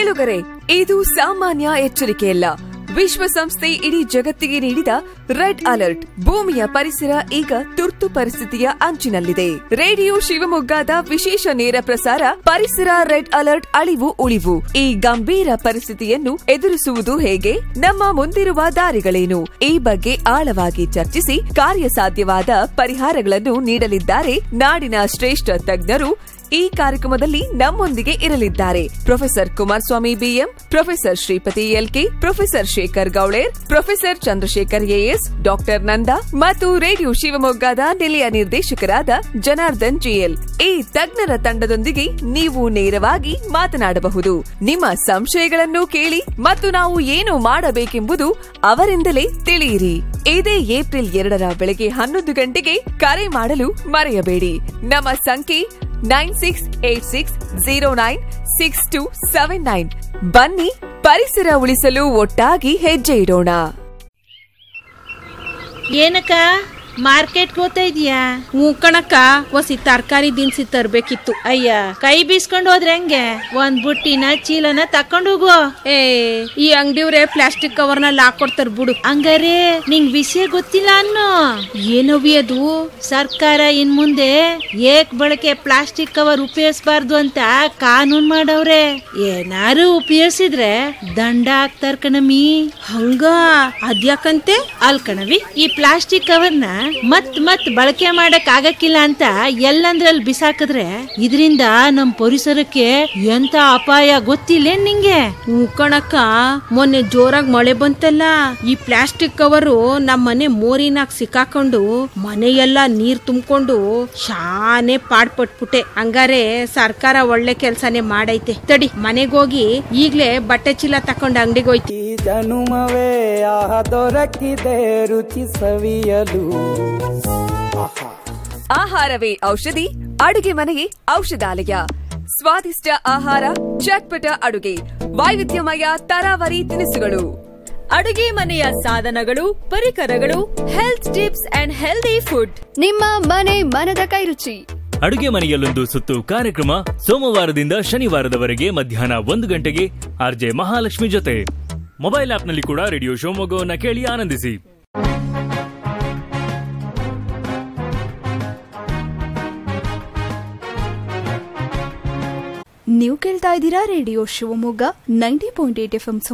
ಕೇಳುಗರೆ ಇದು ಸಾಮಾನ್ಯ ಎಚ್ಚರಿಕೆಯಲ್ಲ ವಿಶ್ವಸಂಸ್ಥೆ ಇಡೀ ಜಗತ್ತಿಗೆ ನೀಡಿದ ರೆಡ್ ಅಲರ್ಟ್ ಭೂಮಿಯ ಪರಿಸರ ಈಗ ತುರ್ತು ಪರಿಸ್ಥಿತಿಯ ಅಂಚಿನಲ್ಲಿದೆ ರೇಡಿಯೋ ಶಿವಮೊಗ್ಗದ ವಿಶೇಷ ನೇರ ಪ್ರಸಾರ ಪರಿಸರ ರೆಡ್ ಅಲರ್ಟ್ ಅಳಿವು ಉಳಿವು ಈ ಗಂಭೀರ ಪರಿಸ್ಥಿತಿಯನ್ನು ಎದುರಿಸುವುದು ಹೇಗೆ ನಮ್ಮ ಮುಂದಿರುವ ದಾರಿಗಳೇನು ಈ ಬಗ್ಗೆ ಆಳವಾಗಿ ಚರ್ಚಿಸಿ ಕಾರ್ಯಸಾಧ್ಯವಾದ ಪರಿಹಾರಗಳನ್ನು ನೀಡಲಿದ್ದಾರೆ ನಾಡಿನ ಶ್ರೇಷ್ಠ ತಜ್ಞರು ಈ ಕಾರ್ಯಕ್ರಮದಲ್ಲಿ ನಮ್ಮೊಂದಿಗೆ ಇರಲಿದ್ದಾರೆ professor Kumaraswamy B M professor Shripathi L K professor Shekhar Gowler professor Chandrashekhar A S doctor Nanda ಮತ್ತು ರೇಡಿಯೋ ಶಿವಮೊಗ್ಗದ ನಿಲಯ ನಿರ್ದೇಶಕರಾದ ಜನಾರ್ದನ್ ಜಿಎಲ್ ಈ ತಜ್ಞರ ತಂಡದೊಂದಿಗೆ ನೀವು ನೇರವಾಗಿ ಮಾತನಾಡಬಹುದು ನಿಮ್ಮ ಸಂಶಯಗಳನ್ನು ಕೇಳಿ ಮತ್ತು ನಾವು ಏನು ಮಾಡಬೇಕೆಂಬುದು ಅವರಿಂದಲೇ ತಿಳಿಯಿರಿ ಇದೇ ಏಪ್ರಿಲ್ ಎರಡರ ಬೆಳಗ್ಗೆ ಹನ್ನೊಂದು ಗಂಟೆಗೆ ಕರೆ ಮಾಡಲು ಮರೆಯಬೇಡಿ ನಮ್ಮ ಸಂಖ್ಯೆ nine six eight six zero nine six two seven nine ಬನ್ನಿ ಪರಿಸರ ಉಳಿಸಲು ಒಟ್ಟಾಗಿ ಹೆಜ್ಜೆ ಇಡೋಣ ಏನಕ್ಕ ಮಾರ್ಕೆಟ್ಗೆ ಹೋಗ್ತಾ ಇದೀಯಾ ಹ್ಞೂ ಕಣಕ್ಕ ಒಸಿ ತರಕಾರಿ ದಿನಸಿ ತರ್ಬೇಕಿತ್ತು ಅಯ್ಯ ಕೈ ಬೀಸ್ಕೊಂಡು ಹೋದ್ರೆ ಹೆಂಗೆ ಒಂದ್ ಬುಟ್ಟಿನ ಚೀಲನ ತಕೊಂಡು ಹೋಗು ಏ ಈ ಅಂಗಡಿಯವ್ರೆ ಪ್ಲಾಸ್ಟಿಕ್ ಕವರ್ನಲ್ಲಿ ಹಾಕೊಡ್ತಾರ ಬಿಡು ಹಂಗಾರೆ ನಿಂಗ್ ವಿಷಯ ಗೊತ್ತಿಲ್ಲ ಅನ್ನೋ ಏನವಿ ಅದು ಸರ್ಕಾರ ಇನ್ ಮುಂದೆ ಏಕ್ ಬಳಕೆ ಪ್ಲಾಸ್ಟಿಕ್ ಕವರ್ ಉಪಯೋಗಿಸಬಾರ್ದು ಅಂತ ಕಾನೂನ್ ಮಾಡವ್ರೆ ಏನಾರು ಉಪಯೋಗಿಸಿದ್ರೆ ದಂಡ ಹಾಕ್ತಾರ ಕಣಮಿ ಹಂಗ ಅದ್ಯಾಕಂತೆ ಅಲ್ ಕಣವಿ ಈ ಪ್ಲಾಸ್ಟಿಕ್ ಕವರ್ನ ಮತ್ ಮತ್ ಬಳಕೆ ಮಾಡಕ್ ಆಗಕ್ಕಿಲ್ಲ ಅಂತ ಎಲ್ಲಂದ್ರಲ್ಲಿ ಬಿಸಾಕಿದ್ರೆ ಇದರಿಂದ ನಮ್ ಪರಿಸರಕ್ಕೆ ಎಂತ ಅಪಾಯ ಗೊತ್ತಿಲ್ಲ ನಿಂಗೆ ಹ್ಞೂ ಕಣಕ್ಕ ಮೊನ್ನೆ ಜೋರಾಗಿ ಮಳೆ ಬಂತಲ್ಲ ಈ ಪ್ಲಾಸ್ಟಿಕ್ ಕವರು ನಮ್ಮ ಮನೆ ಮೋರಿನಾಗ ಸಿಕ್ಕಾಕೊಂಡು ಮನೆಯೆಲ್ಲ ನೀರ್ ತುಂಬಿಕೊಂಡು ಶಾನೆ ಪಾಡ್ಪಟ್ಬಿಟ್ಟೆ ಹಂಗಾರೆ ಸರ್ಕಾರ ಒಳ್ಳೆ ಕೆಲ್ಸನೇ ಮಾಡೈತೆ ತಡಿ ಮನೆಗೋಗಿ ಈಗ್ಲೇ ಬಟ್ಟೆ ಚೀಲ ತಕೊಂಡ್ ಅಂಗಡಿಗೆ ಹೋಯ್ತು ಈ ಜನುಮವೇ ಆಹ ದೊರಕಿದೆ ರುಚಿ ಸವಿಯಲು ಆಹಾ ಆಹಾರವೇ ಔಷಧಿ ಅಡುಗೆ ಮನೆಯೇ ಔಷಧಾಲಯ ಸ್ವಾದಿಷ್ಟ ಆಹಾರ ಚಟ್ಪಟ ಅಡುಗೆ ವೈವಿಧ್ಯಮಯ ತರಾವರಿ ತಿನಿಸುಗಳು ಅಡುಗೆ ಮನೆಯ ಸಾಧನಗಳು ಪರಿಕರಗಳು health tips and healthy food ನಿಮ್ಮ ಮನೆ ಮನದ ಕೈರುಚಿ ಅಡುಗೆ ಮನೆಯಲ್ಲೊಂದು ಸುತ್ತು ಕಾರ್ಯಕ್ರಮ ಸೋಮವಾರದಿಂದ ಶನಿವಾರದವರೆಗೆ ಮಧ್ಯಾಹ್ನ ಒಂದು ಗಂಟೆಗೆ ಆರ್ಜೆ ಮಹಾಲಕ್ಷ್ಮಿ ಜೊತೆ ಮೊಬೈಲ್ ಆಪ್ನಲ್ಲಿ ಕೂಡ ರೇಡಿಯೋ ಶಿವಮೊಗ್ಗವನ್ನ ಕೇಳಿ ಆನಂದಿಸಿ ನೀವು ಕೇಳ್ತಾ ಇದ್ದೀರಾ radio Shivamogga ninety point eight F